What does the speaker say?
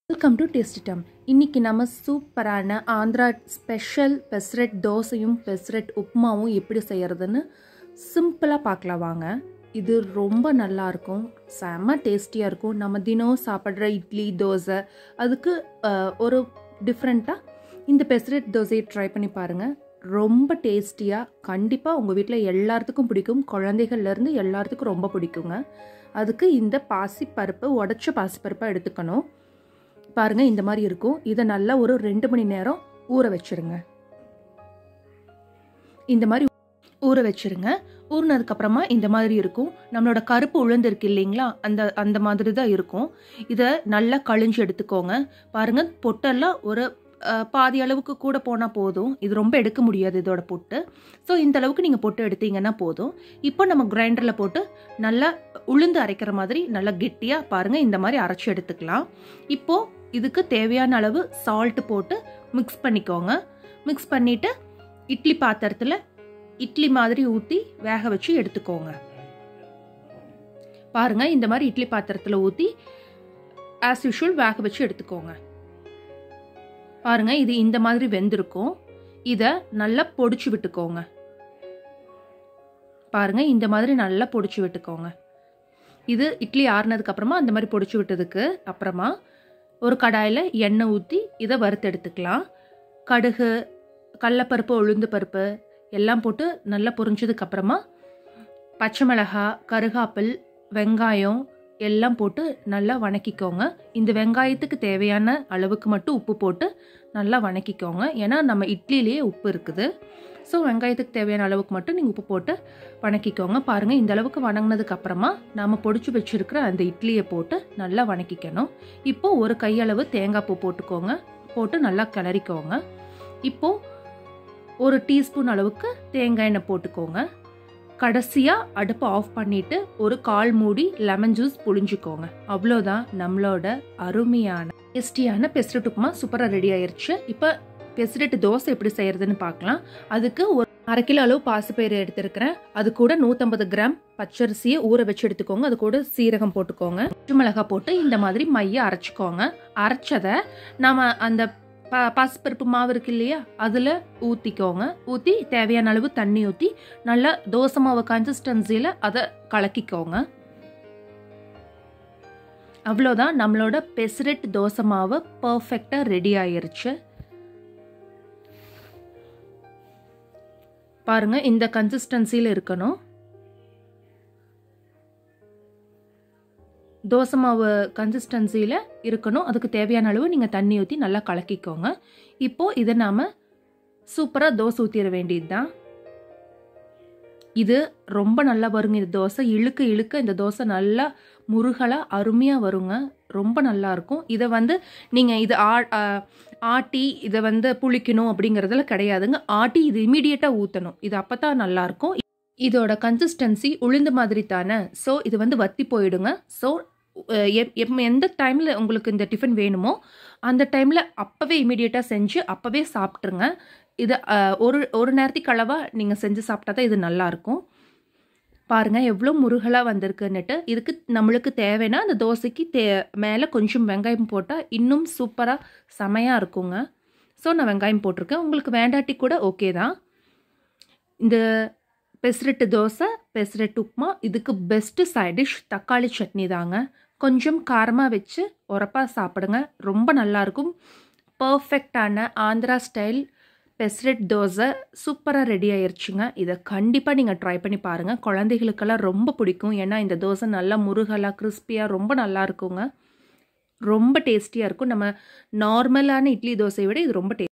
welcome to tasty டம் இன்னைக்கு நம்ம சூப்பரான ஆந்திரா ஸ்பெஷல் பெஸ்ரெட் தோசையும் பெஸ்ரெட் உப்புமாவும் எப்படி செய்யறதுன்னு சிம்பிளாக பார்க்கலாம் வாங்க இது ரொம்ப நல்லா இருக்கும் செம்ம டேஸ்டியாக இருக்கும் நம்ம தினம் சாப்பிட்ற இட்லி தோசை அதுக்கு அஹ், ஒரு டிஃப்ரெண்ட்டாக இந்த பெஸ்ரெட் தோசையை ட்ரை பண்ணி பாருங்கள் ரொம்ப டேஸ்டியாக கண்டிப்பாக உங்கள் வீட்டில் எல்லாத்துக்கும் பிடிக்கும் குழந்தைகள்லேருந்து எல்லாத்துக்கும் ரொம்ப பிடிக்குங்க அதுக்கு இந்த பாசிப்பருப்பு உடச்ச பாசிப்பருப்பை எடுத்துக்கணும் பாருங்க இந்த மாதிரி இருக்கும் இதை நல்லா ஒரு ரெண்டு மணி நேரம் ஊற வச்சிருங்க இந்த மாதிரி ஊற வச்சிருங்க ஊறினதுக்கு அப்புறமா இந்த மாதிரி இருக்கும் நம்மளோட கருப்பு உளுந்து இருக்கு இல்லைங்களா அந்த அந்த மாதிரி தான் இருக்கும் இதை நல்லா கழிஞ்சு எடுத்துக்கோங்க பாருங்க பொட்டெல்லாம் ஒரு அஹ், பாதி அளவுக்கு கூட போனால் போதும் இது ரொம்ப எடுக்க முடியாது இதோட பொட்டு ஸோ இந்த அளவுக்கு நீங்கள் பொட்டு எடுத்தீங்கன்னா போதும் இப்போ நம்ம கிரைண்டரில் போட்டு நல்லா உளுந்து அரைக்கிற மாதிரி நல்லா கெட்டியாக பாருங்கள் இந்த மாதிரி அரைச்சி எடுத்துக்கலாம் இப்போது இதுக்கு தேவையான அளவு சால்ட் போட்டு மிக்ஸ் பண்ணிக்கோங்க மிக்ஸ் பண்ணிவிட்டு இட்லி பாத்திரத்தில் இட்லி மாதிரி ஊற்றி வேக வச்சு எடுத்துக்கோங்க பாருங்க இந்த மாதிரி இட்லி பாத்திரத்தில் ஊற்றி ஆஸ் யூஷுவல் வேக வச்சு எடுத்துக்கோங்க பாருங்க இது இந்த மாதிரி வெந்திருக்கும் இதை நல்லா பொடிச்சு விட்டுக்கோங்க பாருங்க இந்த மாதிரி நல்லா பொடிச்சு விட்டுக்கோங்க இது இட்லி ஆறுனதுக்கு அப்புறமா அந்த மாதிரி பொடிச்சு விட்டதுக்கு அப்புறமா ஒரு கடாயில் எண்ணெய் ஊற்றி இதை வறுத்து எடுத்துக்கலாம் கடுகு கடலப்பருப்பு உளுந்து பருப்பு எல்லாம் போட்டு நல்லா பொரிஞ்சதுக்கு அப்புறமா பச்சை மிளகாய் கருகாப்பில் வெங்காயம் எல்லாம் போட்டு நல்லா வணக்கிக்கோங்க இந்த வெங்காயத்துக்கு தேவையான அளவுக்கு மட்டும் உப்பு போட்டு நல்லா வணக்கிக்கோங்க ஏன்னா நம்ம இட்லிலேயே உப்பு இருக்குது ஸோ வெங்காயத்துக்கு தேவையான அளவுக்கு மட்டும் நீங்கள் உப்பு போட்டு வணக்கிக்கோங்க பாருங்கள் இந்த அளவுக்கு வணங்கினதுக்கு அப்புறமா நாம் பொடிச்சு வச்சுருக்கிற அந்த இட்லியை போட்டு நல்லா வணக்கிக்கணும் இப்போ ஒரு கையளவு தேங்காய் பூ போட்டுக்கோங்க போட்டு நல்லா கிளறிக்கோங்க இப்போ ஒரு டீஸ்பூன் அளவுக்கு தேங்காய் எண்ணெய் போட்டுக்கோங்க கடைசியாக அடுப்பை ஆஃப் பண்ணிட்டு ஒரு கால் மூடி லெமன் ஜூஸ் புழிஞ்சுக்கோங்க அவ்வளோதான் நம்மளோட அருமையான டேஸ்டியான பெஸ்ரெட் உப்புமா சூப்பராக ரெடி ஆயிருச்சு இப்போ பெஸ்ரெட் தோசை எப்படி செய்யறதுன்னு பார்க்கலாம் அதுக்கு ஒரு அரை கிலோ அளவு பாசிப்பயிறு எடுத்திருக்கிறேன் அது கூட நூற்றம்பது கிராம் பச்சரிசியை ஊற வச்சு எடுத்துக்கோங்க அது கூட சீரகம் போட்டுக்கோங்க பச்சை மிளகாய் போட்டு இந்த மாதிரி மைய அரைச்சிக்கோங்க அரைச்சதை நம்ம அந்த ப பாசிப்பருப்பு மாவு இருக்கு இல்லையா அதில் ஊற்றிக்கோங்க ஊற்றி தேவையான அளவு தண்ணி ஊற்றி நல்லா தோசை மாவு கன்சிஸ்டன்சியில் அதை கலக்கிக்கோங்க அவ்வளோதான் நம்மளோட பெசரெட் தோசை மாவு பர்ஃபெக்டாக ரெடி ஆயிருச்சு பாருங்க இந்த கன்சிஸ்டன்சியில் இருக்கணும் தோசை மாவு கன்சிஸ்டன்சியில் இருக்கணும் அதுக்கு தேவையான அளவு நீங்கள் தண்ணி ஊற்றி நல்லா கலக்கிக்கோங்க இப்போது இதை நாம் சூப்பராக தோசை ஊற்றிட வேண்டியது தான் இது ரொம்ப நல்லா வருங்க இந்த தோசை இழுக்க இழுக்க இந்த தோசை நல்லா முருகலாக அருமையாக வருங்க ரொம்ப நல்லா இருக்கும் இதை வந்து நீங்கள் இது ஆ ஆ, ஆட்டி இதை வந்து புளிக்கணும் அப்படிங்கிறதுல கிடையாதுங்க ஆட்டி இது இமீடியட்டாக ஊற்றணும் இது அப்போ தான் நல்லாயிருக்கும் இதோட கன்சிஸ்டன்சி உளுந்து மாதிரி தானே ஸோ இது வந்து வத்தி போயிடுங்க ஸோ எந்த டைமில் உங்களுக்கு இந்த டிஃபன் வேணுமோ அந்த டைமில் அப்போவே இமீடியட்டாக செஞ்சு அப்போவே சாப்பிட்ருங்க இது அஹ், ஒரு ஒரு நேரத்துக்கு அளவாக நீங்கள் செஞ்சு சாப்பிட்டா தான் இது நல்லாயிருக்கும் பாருங்கள் எவ்வளோ முருகலாக வந்திருக்குன்னுட்டு இதுக்கு நம்மளுக்கு தேவைன்னா அந்த தோசைக்கு தே மேலே கொஞ்சம் வெங்காயம் போட்டால் இன்னும் சூப்பராக செமையாக இருக்குங்க ஸோ நான் வெங்காயம் போட்டிருக்கேன் உங்களுக்கு வேண்டாட்டி கூட ஓகே தான் இந்த பெசரெட்டு தோசை பெசரெட்டு உப்புமா இதுக்கு பெஸ்ட்டு சைட் டிஷ் தக்காளி சட்னி தாங்க கொஞ்சம் காரமாக வச்சு உரப்பாக சாப்பிடுங்க ரொம்ப நல்லாயிருக்கும் பர்ஃபெக்டான ஆந்திரா ஸ்டைல் பெசரெட் தோசை சூப்பராக ரெடி ஆயிருச்சுங்க இதை கண்டிப்பாக நீங்கள் ட்ரை பண்ணி பாருங்கள் குழந்தைகளுக்கெல்லாம் ரொம்ப பிடிக்கும் ஏன்னா இந்த தோசை நல்லா முருகலாக கிறிஸ்பியாக ரொம்ப நல்லா இருக்குங்க ரொம்ப டேஸ்டியாக இருக்கும் நம்ம நார்மலான இட்லி தோசையை விட இது ரொம்ப டே